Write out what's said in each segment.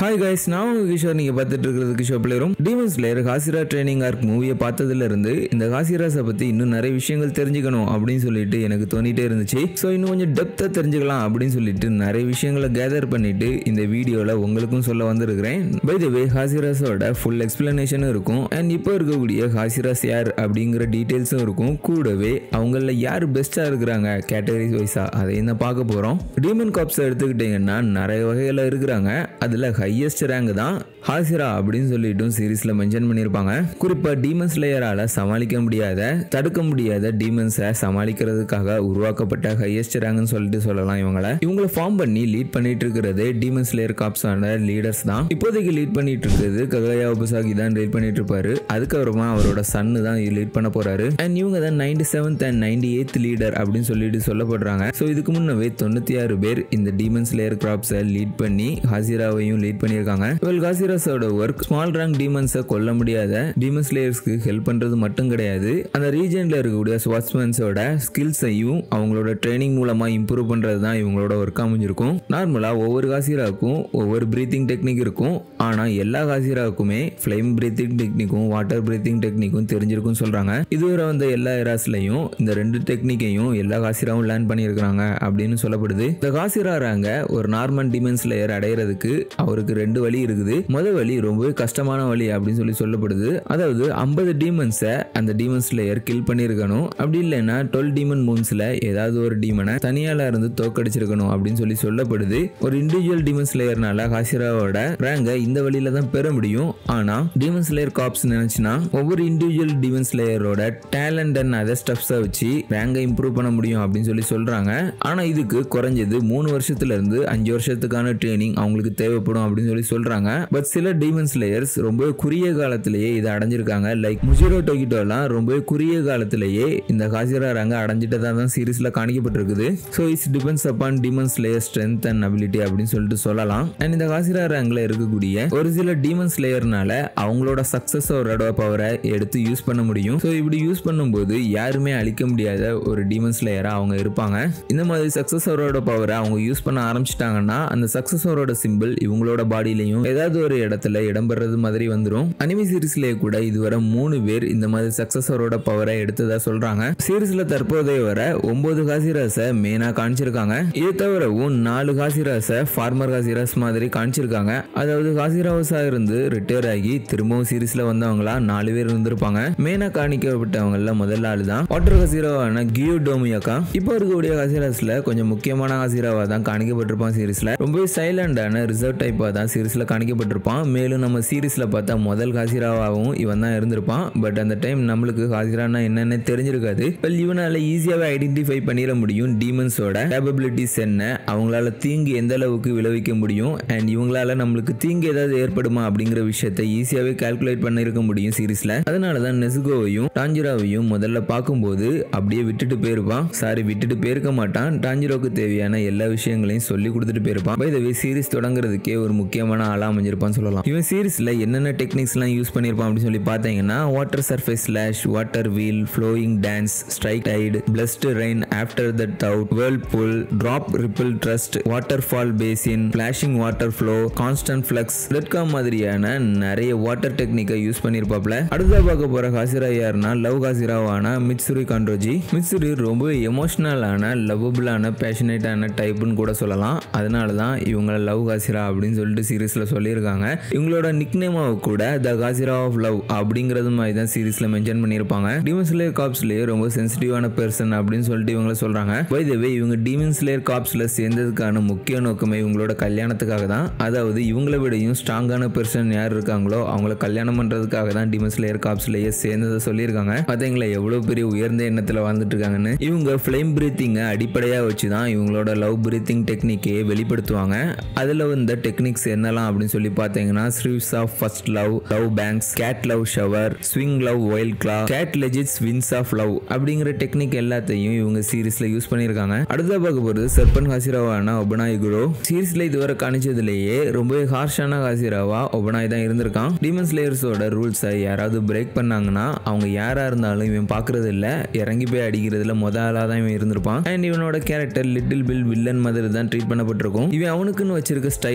hi guys நான் உங்க கிஷோர் நீங்க பார்த்துட்டு இருக்கிறது கிஷோர் பிளேரும் demon slayer Hashira training arc மூவியை பார்த்ததுல இருந்து இந்த ஹாசிராஸை பத்தி இன்னும் நிறைய விஷயங்கள் தெரிஞ்சுக்கணும் அப்படின்னு சொல்லிட்டு எனக்கு தோணிட்டே இருந்துச்சு ஸோ இன்னும் கொஞ்சம் டெப்த்தாக தெரிஞ்சுக்கலாம் அப்படின்னு சொல்லிட்டு நிறைய விஷயங்களை கேதர் பண்ணிட்டு இந்த வீடியோவில் உங்களுக்கும் சொல்ல வந்திருக்கிறேன் பை த வே ஹாசிராஸோட ஃபுல் எக்ஸ்பிளனேஷனும் இருக்கும் அண்ட் இப்போ இருக்கக்கூடிய ஹாசிராஸ் யார் அப்படிங்கிற டீட்டெயில்ஸும் இருக்கும் கூடவே அவங்கள யார் பெஸ்ட்டாக இருக்கிறாங்க கேட்டகரிஸ் வைஸா அதையும் தான் பார்க்க போகிறோம் டீமன் காப்ஸ் எடுத்துக்கிட்டிங்கன்னா நிறைய வகையில் இருக்கிறாங்க அதில் ஹையஸ்ட் ரேங்க் தான் ஹாசிரா அப்படின்னு சொல்லிட்டும் சீரீஸில் மென்ஷன் பண்ணியிருப்பாங்க குறிப்பாக டீமன்ஸ் லேயரால் சமாளிக்க முடியாத தடுக்க முடியாத டீமன்ஸை சமாளிக்கிறதுக்காக உருவாக்கப்பட்ட ஹையஸ்ட் ரேங்க்னு சொல்லிட்டு சொல்லலாம் இவங்களை இவங்களை ஃபார்ம் பண்ணி லீட் பண்ணிட்டு இருக்கிறது டீமன்ஸ் லேயர் காப்ஸான லீடர்ஸ் தான் இப்போதைக்கு லீட் பண்ணிட்டு இருக்கிறது ககையா உபசாகி தான் லீட் பண்ணிட்டு இருப்பாரு அதுக்கப்புறமா அவரோட சன்னு தான் லீட் பண்ண போறாரு அண்ட் இவங்க தான் ninety seventh and ninety eighth leader அப்படின்னு சொல்லிட்டு சொல்லப்படுறாங்க ஸோ இதுக்கு முன்னவே தொண்ணூற்றி ஆறு பேர் இந்த டீமன்ஸ் லேயர் கிராப்ஸை லீட் பண்ணி ஹாசிராவையும் லீட் பண்ணியிருக்காங்க வெல் ஹாசிராஸோட ஒர்க் ஸ்மால் ரேங்க் டீமன்ஸை கொல்ல முடியாத டீமன்ஸ் லேயர்ஸ்க்கு ஹெல்ப் பண்றது மட்டும் கிடையாது அந்த ரீஜன்ல இருக்கக்கூடிய ஸ்வாட்ஸ்மேன்ஸோட ஸ்கில்ஸையும் அவங்களோட ட்ரைனிங் மூலமா இம்ப்ரூவ் பண்றது தான் இவங்களோட ஒர்க் அமைஞ்சிருக்கும் நார்மலா ஒவ்வொரு ஹாசிராவுக்கும் ஒவ்வொரு பிரீத்திங் டெக்னிக் இருக்கும் ஆனா எல்லா ஹாசிராவுக்குமே ஃப்ளேம் பிரீத்திங் டெக்னிக்கும் வாட்டர் பிரீத்திங் டெக்னிக்கும் தெரிஞ்சிருக்கும் சொல்றாங்க இதுவரை வந்த எல்லா எராஸ்லையும் இந்த ரெண்டு டெக்னிக்கையும் எல்லா ஹாசிராவும் லேர்ன் பண்ணியிருக்கிறாங்க அப்படின்னு சொல்லப்படுது இந்த ஹாசிரா ரேங்க ஒரு நார்மல் டிமென்ஸ் லேயர் அடையிறதுக்கு அவருக்கு ரெண்டு வழி இருக்குது முதல் வழி ரொம்பவே கஷ்டமான வழி அப்படின்னு சொல்லி சொல்லப்படுது அதாவது ஐம்பது டீமன்ஸை அந்த டீமன்ஸ் லேயர் கில் பண்ணியிருக்கணும் அப்படி இல்லைன்னா டுவெல் டீமன் மூன்ஸ்ல ஏதாவது ஒரு டீமனை தனியால இருந்து தோக்கடிச்சிருக்கணும் அப்படின்னு சொல்லி சொல்லப்படுது ஒரு இண்டிவிஜுவல் டீமன்ஸ் லேயர்னால ஹாசிராவோட ரேங்கை இந்த வழியில தான் பெற முடியும் ஆனா டீமன்ஸ் லேயர் காப்ஸ் நினைச்சுன்னா ஒவ்வொரு இண்டிவிஜுவல் டீமன்ஸ் லேயரோட டேலண்ட் அண்ட் அதர் ஸ்டெப்ஸை வச்சு ரேங்கை இம்ப்ரூவ் பண்ண முடியும் அப்படின்னு சொல்லி சொல்றாங்க ஆனா இதுக்கு குறைஞ்சது மூணு வருஷத்துல இருந்து அஞ்சு வருஷத்துக்கான ட்ரைனிங் அவங்களுக்கு தேவைப்படும் அப்படின்னு சொல்லி சொல்றாங்க பட் சில டீமன்ஸ் லேயர்ஸ் ரொம்ப குறுகிய காலத்திலேயே இதை அடைஞ்சிருக்காங்க லைக் முஜிரோ டொகிட்டோலாம் ரொம்ப குறுகிய காலத்திலேயே இந்த ஹாசிரா ரேங்க அடைஞ்சிட்டதா தான் சீரீஸ்ல காணிக்கப்பட்டிருக்குது so it's depends upon demons layer strength and ability அப்படின்னு சொல்லிட்டு சொல்லலாம் அண்ட் இந்த ஹாசிரா ரேங்க்ல இருக்கக்கூடிய ஒரு சில டீமன்ஸ் லேயர்னால அவங்களோட சக்சஸோட பவரை எடுத்து யூஸ் பண்ண முடியும் ஸோ இப்படி யூஸ் பண்ணும்போது யாருமே அழிக்க முடியாத ஒரு டீமன்ஸ் லேயரா அவங்க இருப்பாங்க இந்த மாதிரி சக்சஸரோட பவரை அவங்க யூஸ் பண்ண ஆரம்பிச்சிட்டாங்கன்னா அந்த சக்சஸரோட சிம்பிள் இவங்களோட பாடியிலையும் ஏதாவது ஒரு இடத்துல இடம்பெறது மாதிரி வந்துடும் அனிமி சீரீஸ்லயே கூட இதுவரை மூணு பேர் இந்த மாதிரி சக்சஸரோட பவரை எடுத்ததா சொல்றாங்க சீரீஸ்ல தற்போதைய வர ஒன்பது காசிராஸை மெயினா காமிச்சிருக்காங்க இது தவிரவும் நாலு காசிராஸை ஃபார்மர் காசிராஸ் மாதிரி காமிச்சிருக்காங்க அதாவது காசிராவஸா இருந்து ரிட்டையர் ஆகி திரும்பவும் சீரீஸ்ல வந்தவங்களா நாலு பேர் இருந்திருப்பாங்க மெயினா காணிக்கப்பட்டவங்கள முதல் ஆளு தான் வாட்டர் காசிராவான கியூ டோமியாக்கா இப்போ இருக்கக்கூடிய காசிராஸ்ல கொஞ்சம் முக்கியமான காசிராவா தான் காணிக்கப்பட்டிருப்பான் சீரீஸ்ல ரொம்பவே சைலண்டான ரிசர்வ் டைப்பா தான் சீரீஸ்ல காணிக்கப்பட்டிருப்பான் மேலும் நம்ம சீரீஸ்ல பார்த்தா முதல் காசிராவாகவும் இவன் தான் இருந்திருப்பான் பட் அந்த டைம் நம்மளுக்கு காசிரானா என்னன்னு தெரிஞ்சிருக்காது வெல் இவனால ஈஸியாவே ஐடென்டிஃபை பண்ணிட முடியும் டீமன்ஸோட கேபபிலிட்டிஸ் என்ன அவங்களால தீங்கு எந்த அளவுக்கு விளைவிக்க முடியும் அண்ட் இவங்களால நம்மளுக்கு தீங்கு ஏதாவது ஏற்படுமா அப்படிங்கிற விஷயத்தை ஈஸியாவே கால்குலேட் பண்ணிருக்க முடியும் சீரீஸ்ல அதனால தான் நெசுகோவையும் டாஞ்சிராவையும் முதல்ல பார்க்கும்போது அப்படியே விட்டுட்டு போயிருப்பான் சாரி விட்டுட்டு போயிருக்க மாட்டான் டாஞ்சிரோக்கு தேவையான எல்லா விஷயங்களையும் சொல்லி கொடுத்துட்டு போயிருப்பான் பை த வே சீரிஸ் தொடங்குறதுக்கே ஒரு முக்கியமான ஆளா அமைஞ்சிருப்பான்னு சொல்லலாம் இவன் சீரிஸ்ல என்னென்ன டெக்னிக்ஸ்லாம் யூஸ் பண்ணியிருப்பான் அப்படின்னு சொல்லி பார்த்தீங்கன்னா water surface slash water wheel flowing dance strike tide blessed rain after the டவுட் whirlpool drop ripple thrust waterfall basin splashing water flow constant flux dead calm மாதிரியான நிறைய வாட்டர் டெக்னிக்கை யூஸ் பண்ணியிருப்பாப்ல அடுத்ததாக பார்க்க போற ஹாசிரா யாருன்னா லவ் ஹாசிராவான மிட்சுரி கான்ட்ரோஜி மிட்சுரி ரொம்ப எமோஷனலான லவ்வபிளான பேஷனேட்டான டைப்புன்னு கூட சொல்லலாம் அதனால தான் இவங்கள லவ் ஹாசிரா அப்படின்னு சொல்லிட்டு சீரீஸில் சொல்லியிருக்காங்க இவங்களோட நிக்னேமாவை கூட த ஹாசிரா ஆஃப் லவ் அப்படிங்கிறது மாதிரி தான் சீரீஸில் மென்ஷன் பண்ணியிருப்பாங்க டீமன்ஸ்லேயர் காப்ஸ்லேயே ரொம்ப சென்சிட்டிவான பர்சன் அப்படின்னு சொல்லிட்டு இவங்கள சொல்கிறாங்க பை த வே இவங்க டீமன்ஸ்லேயர் காப்ஸில் சேர்ந்ததுக்கான முக்கிய நோக்கமே இவங்களோட கல்யாணத்துக்காக தான் அதாவது இவங்கள விடையும் ஸ்ட்ராங்கான பர்சன் யார் இருக்காங்களோ அவங்கள கல்யாணம் பண்ணுறதுக்காக தான் டீமன்ஸ்லேயர் காப்ஸ்லேயே சேர்ந்ததை சொல்லியிருக்காங்க பார்த்தீங்களா எவ்வளோ பெரிய உயர்ந்த எண்ணத்தில் வாழ்ந்துட்டு இருக்காங்கன்னு இவங்க ஃப்ளேம் பிரீத்திங்கை அடிப்படையாக வச்சு தான் இவங்களோட லவ் பிரீத்திங் டெக்னிக்கே வெளிப்படுத்துவாங்க அதில் வந்த டெக்னிக்ஸ் என்னலாம் அப்படின்னு சொல்லி பார்த்தீங்கன்னா shivers of first love love pangs cat love shower swing love wild claw cat legged winds of love அப்படிங்கிற டெக்னிக் எல்லாத்தையும் இவங்க சீரீஸ்ல யூஸ் பண்ணியிருக்காங்க அடுத்த பார்க்க போகிறது சர்பன் ஹாசிராவான ஒபனாய் குரோ சீரீஸ்ல இதுவரை காணிச்சதுலேயே ரொம்பவே ஹார்ஷான ஹாசிராவா ஒபனாய் தான் இருந்திருக்கான் டீமன்ஸ் லேயர்ஸோட ரூல்ஸை யாராவது பிரேக் பண்ணாங்கன்னா அவங்க யாரா இருந்தாலும் இவன் பார்க்கறது இல்ல இறங்கி போய் அடிக்கிறதுல முத ஆளா தான் இவன் இருந்திருப்பான் அண்ட் இவனோட கேரக்டர் லிட்டில் பில் வில்லன் மாதிரி தான் ட்ரீட் பண்ணப்பட்டிருக்கும் இவன் அவனுக்குன்னு வச்சிருக்க ஸ்டைல் தான்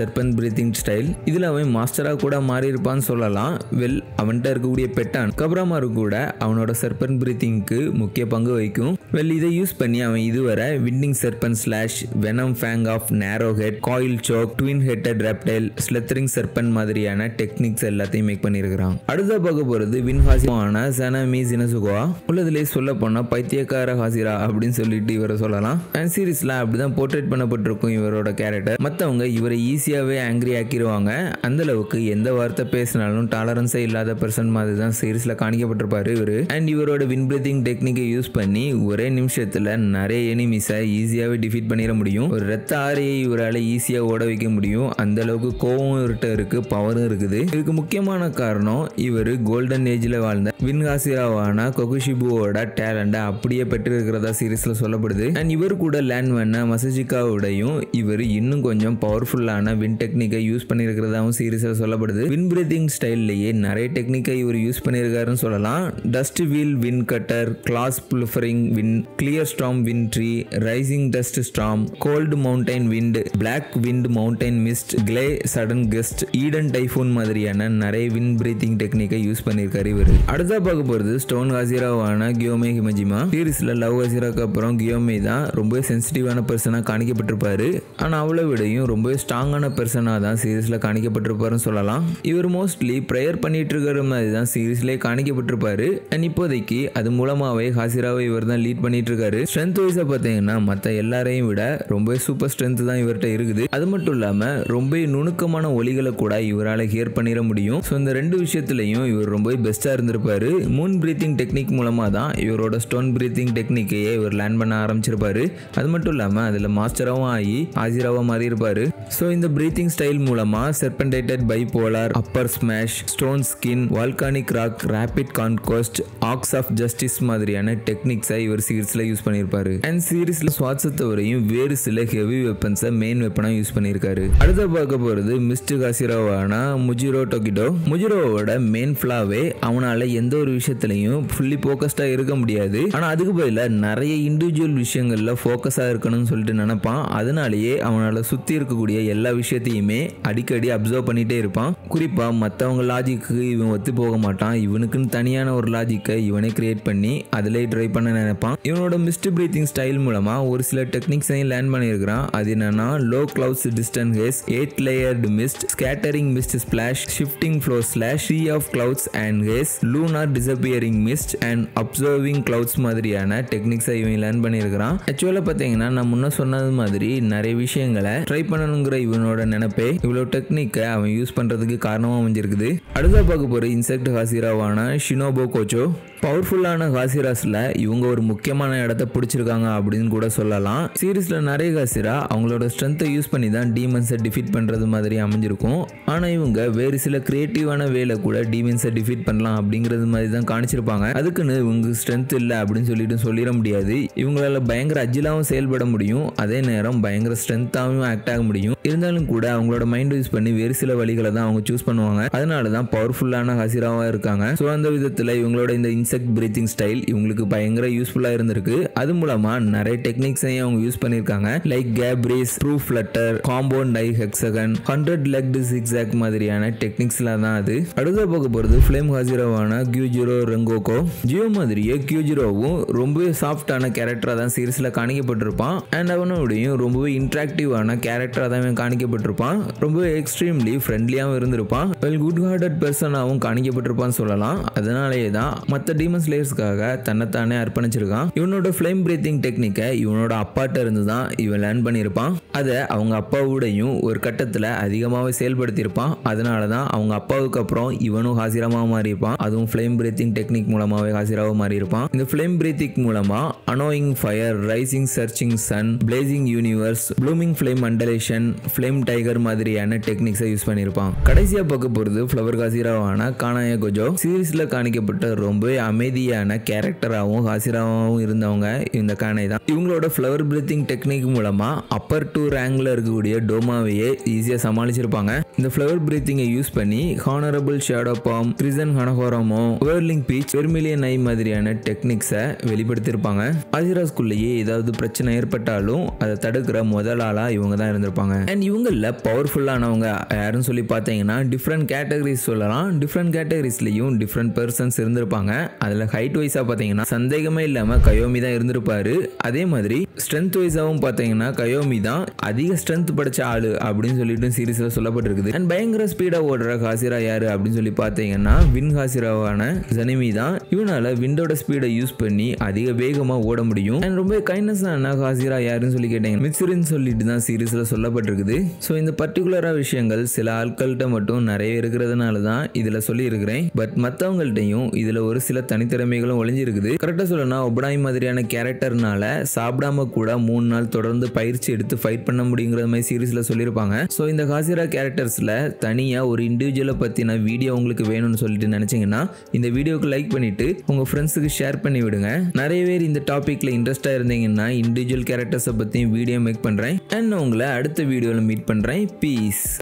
சர்பன் பிரீத்திங் ஸ்டைல் இதில் அவன் மாஸ்டராக கூட மாறி இருப்பான்னு சொல்லலாம் வெல் அவன்கிட்ட இருக்கக்கூடிய பெட்டான் கப்ராமாரு கூட அவனோட சர்பன் பிரீத்திங்க்கு முக்கிய பங்கு வகிக்கும் வெல் இதை யூஸ் பண்ணி அவன் இதுவரை winding serpent slash venom fang of narrow head coil choke twin headed reptile slithering serpent மாதிரியான டெக்னிக்ஸ் எல்லாத்தையும் மேக் பண்ணியிருக்கிறான் அடுத்த பார்க்க போகிறது வின்ஹாசிமான சனமி ஜினசுகோவா உள்ளதுலேயே சொல்ல போனால் பைத்தியக்கார ஹாசிரா அப்படின்னு சொல்லிட்டு இவரை சொல்லலாம் அண்ட் சீரீஸில் அப்படிதான் போர்ட்ரேட் பண்ணப்பட்டிருக்கும் இவரோட கேரக்டர் மற்றவங்க இவரை ஈஸியாகவே ஆங்கிரி ஆக்கிடுவாங்க அந்த அளவுக்கு எந்த வார்த்தை பேசினாலும் டாலரன்ஸே இல்லாத பர்சன் மாதிரி தான் சீரீஸில் காணிக்கப்பட்டிருப்பாரு இவர் அண்ட் இவரோட வின் பிரீத்திங் டெக்னிக்கை யூஸ் பண்ணி ஒரே நிமிஷத்தில் நிறைய எனிமிஸை ஈஸியாகவே டிஃபீட் பண்ணிட முடியும் ஒரு ரத்த ஆரையை இவரால் ஈஸியாக ஓட வைக்க முடியும் அந்த அளவுக்கு கோவம் இவர்கிட்ட இருக்கு பவரும் இருக்குது இதுக்கு முக்கியமான காரணம் இவர் கோல்டன் ஏஜில் வாழ்ந்த வின்ஹாசிராவான கொகுஷிபுவோட டேலண்ட்டை அப்படியே பெற்றிருக்கிறதா சீரீஸில் சொல்லப்படுது அண்ட் இவர் கூட லேண்ட் பண்ண மசஜிகாவோடையும் இவர் இன்னும் கொஞ்சம் பவர்ஃபுல்லான வின் டெக்னிக்கை யூஸ் பண்ணியிருக்கிறதாவும் சீரீஸில் சொல்லப்படுது வின் பிரீத்திங் ஸ்டைல்லையே நிறைய டெக்னிக்கை இவர் யூஸ் பண்ணியிருக்காருன்னு சொல்லலாம் dust whirlwind cutter claws purifying wind clear storm wind tree rising dust storm cold mountain wind black wind mountain mist gale sudden gust Idaten typhoon மாதிரியான நிறைய வின் பிரீத்திங் டெக்னிக்கை use பண்ணியிருக்காரு இவர் அடுத்தா பார்க்க போகிறது ஸ்டோன் ஹாசிராவான கியோமே ஹிமஜிமா சீரீஸில் லவ் ஹாசிராக்கு அப்புறம் கியோமே தான் ரொம்ப சென்சிட்டிவான பர்சனாக காணிக்கப்பட்டிருப்பாரு ஆனால் அவளை விடையும் ரொம்ப ஸ்ட்ராங்கான பர்சனாக தான் சீரீஸில் காணிக்கப்பட்டிருப்பாருன்னு சொல்லலாம் இவர் மோஸ்ட்லி ப்ரேயர் பண்ணிட்டு இருக்கிற மாதிரி தான் சீரீஸ்லேயே காணிக்கப்பட்டிருப்பாரு அண்ட் இப்போதைக்கு அது மூலமாகவே ஹாசிராவை இவர் தான் லீட் பண்ணிட்டு இருக்காரு ஸ்ட்ரென்த் வைஸை பார்த்தீங்கன்னா மற்ற எல்லாரையும் விட ரொம்ப சூப்பர் ஸ்ட்ரென்த் தான் இவர்கிட்ட இருக்குது அது மட்டும் இல்லாமல் ரொம்ப நுணுக்கமான ஒலிகளை கூட இவரால் ஹியர் பண்ணிட முடியும் ஸோ இந்த ரெண்டு விஷயத்துலையும் இவர் ரொம்ப பெஸ்ட்டாக இருந்திருப்பாரு மூன் பிரீத்திங் டெக்னிக் மூலமாக தான் இவரோட ஸ்டோன் பிரீத்திங் டெக்னிக்கையே இவர் லேர்ன் பண்ண ஆரம்பிச்சிருப்பாரு அது மட்டும் இல்லாமல் அதில் மாஸ்டராகவும் ஆகி ஆசிராவாக மாறி இருப்பாரு ஸோ இந்த பிரீத்திங் ஸ்டைல் மூலமாக serpentinite bipolar upper smash stone skin volcanic rock rapid conquest arcs of justice மாதிரியான டெக்னிக்ஸை இவர் சீரீஸில் யூஸ் பண்ணியிருப்பாரு அண்ட் சீரீஸில் சுவாசத்தை வரையும் வேறு சில ஹெவி வெப்பன்ஸை மெயின் வெப்பனாக யூஸ் பண்ணியிருக்காரு அடுத்த பார்க்க போகிறது மிஸ்ட் காசிரோவான முஜிரோ டொகிடோ முஜிரோவோட மெயின் ஃப்ளாவே அவனால் எந்த ஒரு விஷயத்துலையும் ஃபுல்லி ஃபோக்கஸ்டாக இருக்க முடியாது ஆனால் அதுக்கு பதிலாக நிறைய இண்டிவிஜுவல் விஷயங்களில் ஃபோக்கஸாக இருக்கணும்னு சொல்லிட்டு நினைப்பான் அதனாலேயே அவனால் சுற்றி இருக்கக்கூடிய எல்லா விஷயத்தையுமே அடிக்கடி அப்சர்வ் பண்ணிகிட்டே இருப்பான் குறிப்பாக மற்றவங்க லாஜிக்கு இவன் ஒத்து போக மாட்டான் இவனுக்குன்னு தனியான ஒரு லாஜிக்கை இவனே கிரியேட் பண்ணி அதிலே ட்ரை பண்ண நினைப்பான் இவனோட மிஸ்ட் பிரீத்திங் ஸ்டைல் மூலமாக ஒரு சில டெக்னிக்ஸையும் லேர்ன் பண்ணியிருக்கிறான் அது என்னன்னா low clouds distance haze eight layered mist scattering mist splash shifting flow slash sea of clouds and haze lunar disappearing mist and obscuring clouds மாதிரியான டெக்னிக்ஸை இவன் லேர்ன் பண்ணியிருக்கிறான் ஆக்சுவலாக பார்த்தீங்கன்னா நான் முன்ன சொன்னது மாதிரி நிறைய விஷயங்களை ட்ரை பண்ணணுங்கிற இவனோட நினைப்பே இவ்வளோ டெக்னிக்கை அவன் யூஸ் பண்ணுறதுக்கு காரணமாக அமைஞ்சிருக்குது அடுத்த பார்க்க போகிற இன்செக்ட் ஹாசிராவான ஷினோபோ கோச்சோ பவர்ஃபுல்லான ஹாசிராஸில் இவங்க ஒரு முக்கியமான இடத்த பிடிச்சிருக்காங்க அப்படின்னு கூட சொல்லலாம் சீரீஸில் நிறைய ஹாசிரா அவங்களோட ஸ்ட்ரென்த்தை யூஸ் பண்ணி தான் டீமன்ஸை டிஃபீட் பண்ணுறது மாதிரி அமைஞ்சிருக்கும் ஆனால் இவங்க வேறு சில கிரியேட்டிவான வேலை கூட டீமன்ஸை டிஃபீட் பண்ணலாம் அப்படிங்கிறது மாதிரி தான் காணிச்சிருப்பாங்க அதுக்குன்னு இவங்க ஸ்ட்ரென்த் இல்லை அப்படின்னு சொல்லிட்டு சொல்லிட முடியாது இவங்களால பயங்கர அஜிலாவும் செயல்பட முடியும் அதே நேரம் பயங்கர ஸ்ட்ரென்த்தாகவும் ஆக்ட் ஆக முடியும் இருந்தாலும் கூட அவங்களோட மைண்ட் யூஸ் பண்ணி வேறு சில வழிகளை தான் அவங்க சூஸ் பண்ணுவாங்க அதனால தான் பவர்ஃபுல்லான ஹசிராவாக இருக்காங்க ஸோ அந்த விதத்தில் இவங்களோட இந்த இன்செக்ட் பிரீத்திங் ஸ்டைல் இவங்களுக்கு பயங்கர யூஸ்ஃபுல்லாக இருந்திருக்கு அது மூலமாக நிறைய டெக்னிக்ஸையும் அவங்க யூஸ் பண்ணியிருக்காங்க like caprice true flutter compound eye hexagon hundred legged zigzag மாதிரியான டெக்னிக்ஸ்ல தான் அது அடுத்த பார்க்க போகிறது ஃப்ளேம் ஹாசிரோவான கியூஜிரோ ரெங்கோகோ ஜியோ மாதிரியே கியூஜிரோவும் ரொம்பவே சாஃப்டான கேரக்டராக தான் சீரிஸில் காணிக்கப்பட்டிருப்பான் அண்ட் அவனோடையும் ரொம்பவே இன்ட்ராக்டிவான கேரக்டராக தான் இவன் காணிக்கப்பட்டிருப்பான் ரொம்பவே எக்ஸ்ட்ரீம்லி ஃப்ரெண்ட்லியாகவும் இருந்திருப்பான் வெல் குட் ஹார்ட்டட் பர்சனாகவும் காணிக்கப்பட்டிருப்பான்னு சொல்லலாம் அதனாலேயே தான் மற்ற டீமன் ஸ்லேயர்ஸ்க்காக தன்னைத்தானே அர்ப்பணிச்சிருக்கான் இவனோட ஃப்ளேம் பிரீத்திங் டெக்னிக்கை இவனோட அப்பாட்ட இருந்து தான் இவன் லேர்ன் பண்ணியிருப்பான் அதை அவங்க அப்பாவோடையும் ஒரு கட்டத்தில் அதிகமாகவே செயல்படுத்தியிருப்பான் அதனால தான் அவங்க அப்பாவுக்கு அப்புறம் இவனும் ஹாசிரமாக மாறியிருப்பான் அதுவும் ஃப்ளேம் பிரீத்திங் டெக்னிக் மூலமாகவே ஹாசிராவாக மாறியிருப்பான் இந்த ஃப்ளேம் பிரீத்திங் மூலமா unknowing fire rising scorching sun blazing universe blooming flame undulation flame tiger மாதிரியான டெக்னிக்ஸை யூஸ் பண்ணியிருப்பான் கடைசியாக பார்க்க போகிறது ஃப்ளவர் ஹாசிராவான கானாய கொஜோ சீரீஸில் காணிக்கப்பட்ட ரொம்பவே அமைதியான கேரக்டராகவும் ஹாசிராவும் இருந்தவங்க இந்த கானை தான் இவங்களோட ஃப்ளவர் பிரீத்திங் டெக்னிக் மூலமா அப்பர் டூ ரேங்க்ல இருக்கக்கூடிய டோமாவையே ஈஸியாக சமாளிச்சிருப்பாங்க இந்த ஃப்ளவர் பிரீத்திங்கை யூஸ் பண்ணி honourable shadow plum crimson Hanagoromo whirling peach vermilion eye மாதிரியான டெக்னிக்ஸை வெளிப்படுத்தியிருப்பாங்க ஆசிராஸ்குள்ளேயே ஏதாவது பிரச்சனை ஏற்பட்டாலும் அதை தடுக்கிற முதல் ஆளாக இவங்க தான் இருந்திருப்பாங்க அண்ட் இவங்கள தமிழில் பவர்ஃபுல்லானவங்க யாருன்னு சொல்லி பார்த்தீங்கன்னா டிஃப்ரெண்ட் கேட்டகரிஸ் சொல்லலாம் டிஃப்ரெண்ட் கேட்டகரிஸ்லையும் டிஃப்ரெண்ட் பர்சன்ஸ் இருந்திருப்பாங்க அதில் ஹைட் வைஸாக பார்த்தீங்கன்னா சந்தேகமே இல்லாமல் கயோமி தான் இருந்திருப்பாரு அதே மாதிரி ஸ்ட்ரென்த் வைஸாகவும் பார்த்தீங்கன்னா கயோமி தான் அதிக ஸ்ட்ரென்த் படைச்ச ஆளு அப்படின்னு சொல்லிட்டு சீரீஸில் சொல்லப்பட்டிருக்குது அண்ட் பயங்கர ஸ்பீடாக ஓடுற ஹாசிரா யாரு அப்படின்னு சொல்லி பார்த்தீங்கன்னா வின் ஹாசிராவான ஜனிமி தான் இவனால விண்டோட ஸ்பீடை யூஸ் பண்ணி அதிக வேகமாக ஓட முடியும் அண்ட் ரொம்ப கைண்ட்னஸ் ஆன ஹாசிரா யாருன்னு சொல்லி கேட்டீங்க மிக்சரின்னு சொல்லிட்டு தான் சீரீஸில் சொல்லப்பட்டிருக்குது ஸோ இந்த பர்டிகுலராக விஷயங்கள் சில ஆட்கள்கிட்ட மட்டும் நிறைய இருக்கிறதுனால தான் இதில் சொல்லியிருக்கிறேன் பட் மற்றவங்கள்ட்டையும் இதில் ஒரு சில தனித்திறமைகளும் ஒளிஞ்சிருக்குது கரெக்டாக சொல்லணும்னா ஒபடாய் மாதிரியான கேரக்டர்னால சாப்பிடாம கூட மூணு நாள் தொடர்ந்து பயிற்சி எடுத்து ஃபைட் பண்ண முடியுங்கிற மாதிரி சீரீஸில் சொல்லியிருப்பாங்க ஸோ இந்த ஹாசிரா கேரக்டர்ஸில் தனியாக ஒரு இண்டிவிஜுவலை பற்றின வீடியோ உங்களுக்கு வேணும்னு சொல்லிட்டு நினச்சிங்கன்னா இந்த வீடியோக்கு லைக் பண்ணிவிட்டு உங்கள் ஃப்ரெண்ட்ஸுக்கு ஷேர் பண்ணி விடுங்க நிறைய பேர் இந்த டாப்பிக்கில் இன்ட்ரெஸ்ட்டாக இருந்தீங்கன்னா இண்டிவிஜுவல் கேரக்டர்ஸை பற்றியும் வீடியோ மேக் பண்ணுறேன் அண்ட் உங்களை அடுத்த வீடியோவில் மீட் பண்ணுறேன் பீஸ்